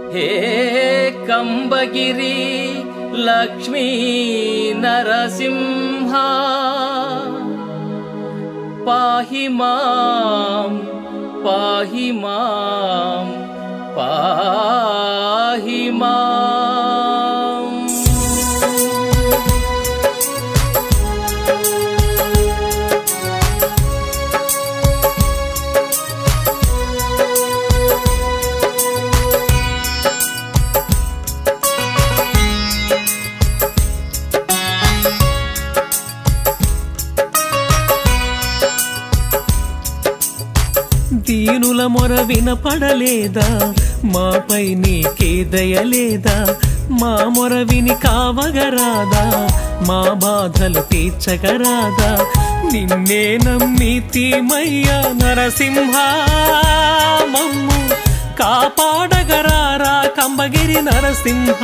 హే కంబగిరి లక్ష్మీ నరసింహ పాహి మాం పాహి మాం పాహి మాం దీనుల మొర వినపడలేదా మాపై నీకే దయలేదా మా మొర విని కావగరాదా మా బాధలు తీర్చగరాదా నిన్నే నమ్మితిమయ్య నరసింహ మమ్ము కాపాడగరారా కంబగిరి నరసింహ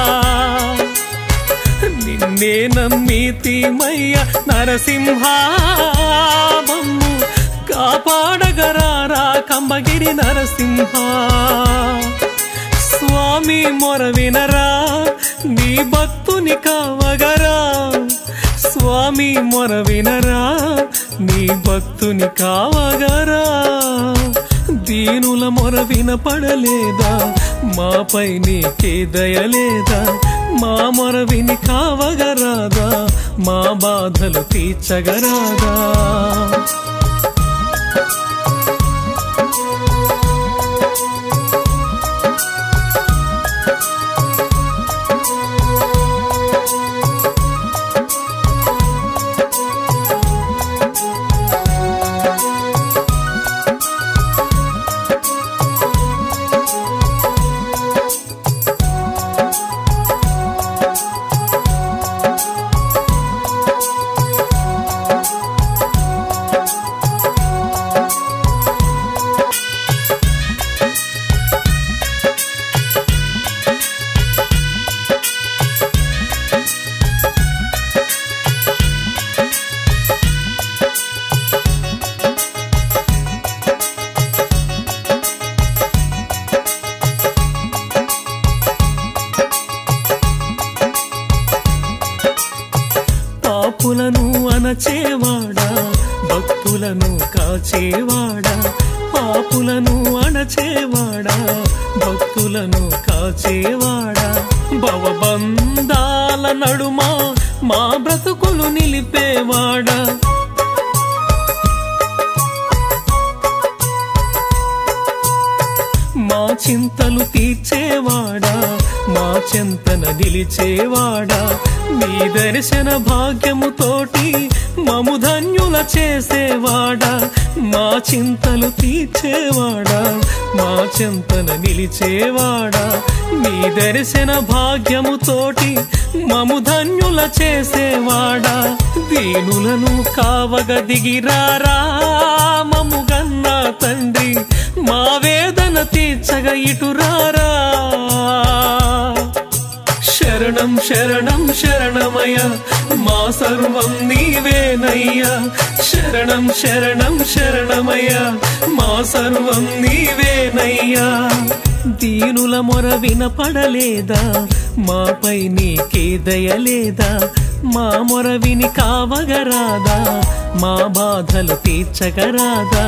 నిన్నే నమ్మితిమయ్య నరసింహ మమ్ము కాపాడగరారా కంబగిరి నరసింహ స్వామి మొర వినరా నీ భక్తుని కావగరా స్వామి మొర వినరా నీ భక్తుని కావగరా దీనుల మొర వినపడలేదా మాపై నీకే దయలేదా మా మొర విని కావగరాదా మా బాధలు తీర్చగరాదా పాపులను అణచేవాడా భక్తులను కాచేవాడా పాపులను అణచేవాడా భక్తులను కాచేవాడా భవబంధాల నడుమ మా బ్రతుకులు నిలిపేవాడా మా చింతలు తీర్చేవాడా మా చింతన నిలిచేవాడా నీ దర్శన భాగ్యముతోటి మము ధన్యుల చేసేవాడా మా చింతలు తీర్చేవాడా మా చింతన నిలిచేవాడా నీ దర్శన భాగ్యముతోటి మము ధన్యుల చేసేవాడా దీనులను కావగ దిగిరారా మము గన్నా తండ్రి మా వేదన తీర్చగ ఇటురారా శరణం శరణం శరణమయ మా సర్వం నీవేనయ్యా శరణం శరణం శరణమయ మా సర్వం నీవేనయ్యా దీనుల మొర వినపడలేదా మాపై నీకే దయలేదా మా మొర విని కావగరాదా మా బాధలు తీర్చగరాదా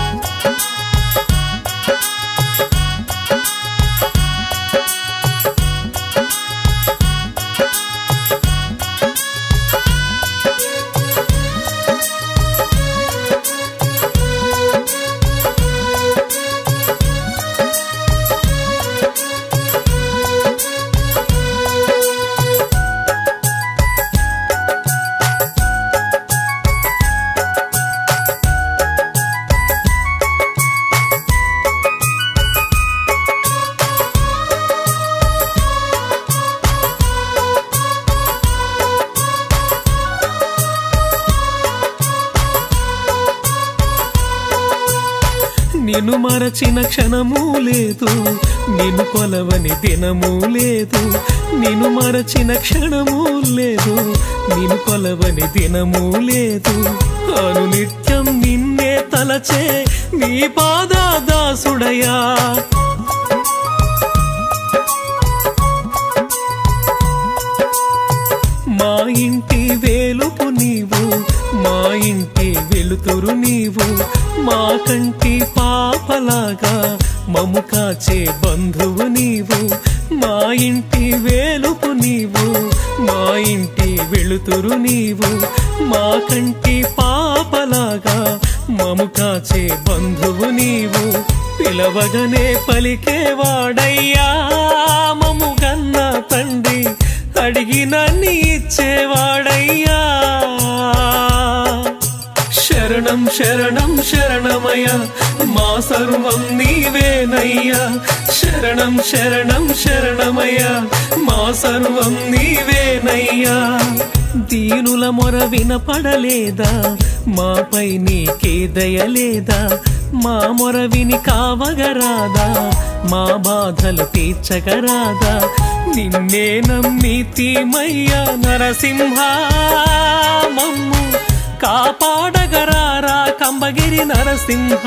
నిన్ను మరచిన క్షణము లేదు నిన్ను కొలవని దినము లేదు నిన్ను మరచిన క్షణము లేదు నిన్ను కొలవని దినము లేదు అను నిత్యం నిన్నే తలచే నీ పాదాదాసుడయా మా కంటి పాపలాగా మము కాచే బంధువు నీవు మా ఇంటి వేలుపు నీవు మా ఇంటి వెలుతురు నీవు మా కంటి పాపలాగా మము కాచే బంధువు నీవు పిలవగనే పలికేవాడయ్యా మము గన్న తండ్రి అడిగిన నీ ఇచ్చేవాడయ్యా శరణం శరణం శరణమయ మా సర్వం నీవేనయ్యా శరణం శరణం శరణమయ మా సర్వం నీవేనయ్యా దీనుల మొర వినపడలేదా మాపై నీకే దయలేదా మా మొర విని కావగరాదా మా బాధలు తీర్చగరాదా నిన్నే నమ్మితిమయ్యా నరసింహ మమ్ము కాపాడగరారా కంబగిరి నరసింహ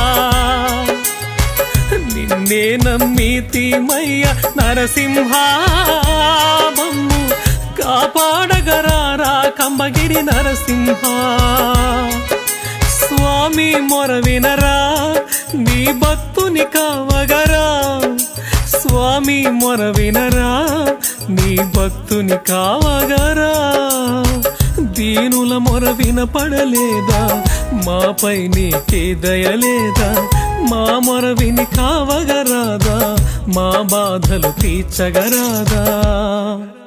నిన్నే నమ్మితిమయ్య నరసింహ మమ్ము కాపాడగరారా కంబగిరి నరసింహ స్వామి మొర వినరా నీ భక్తుని కావగరా స్వామి మొర వినరా నీ భక్తుని కావగరా దీనుల మొర వినపడలేదా మాపై నీకే దయలేదా మా మొర విని కావగరాదా మా బాధలు తీర్చగరాదా